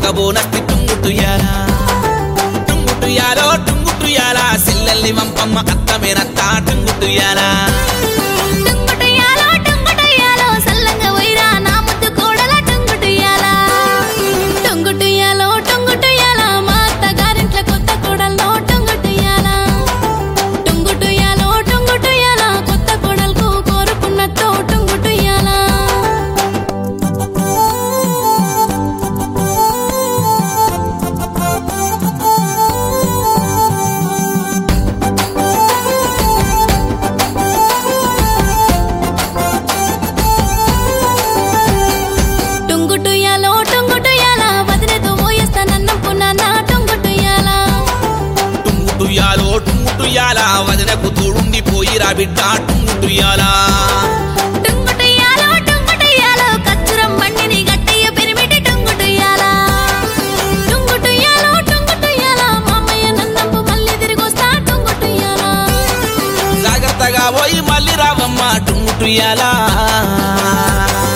ఎత్తుకబోనస్తి టుంగుటుయాలా టుంగుటుయాలో టుంగుటుయాలా సిల్లల్ని వంపమ్మ అత్తమేనత్త టుంగుటుయాలా టుంగుటుయ్యాలో టుంగుటుయ్యాలో సల్లంగా వైరా నా ముద్దు కోడల టుంగుటుయ్యాలా టుంగుటుయ్యాలో టుంగుటుయ్యాలా మా అత్తగారింట్ల కొత్త కోడల్లో టుంగుటుయ్యాలా టుంగుటుయ్యాలో టుంగుటుయ్యాలా కొత్త కోడలకు కోరుకున్నట్టు టుంగుటుయ్యాలా టుంగుటుయ్యాలో టుంగుటుయ్యాలా వదిలేతో పోయేస్తానన్నుకున్నానా టుంగుటుయ్యాలా టుంగుటుయాలో టుంగుటుయాలా వదనకు తోడుండి పోయిరా బిడ్డ టుంగుటుయాలా టుంగుటుయ్యాలో టుంగుటుయ్యాలో కచ్చురం బండిని గట్టయ్య పెరిమిటి టుంగుటుయ్యాలా టుంగుటుయ్యాలో టుంగుటుయ్యాలా మామయ్య నన్నంపు మళ్ళీ తిరిగొస్తా టుంగుటుయ్యాలా జాగ్రత్తగా పోయి మళ్ళీ రావమ్మ టుంగుటుయాలా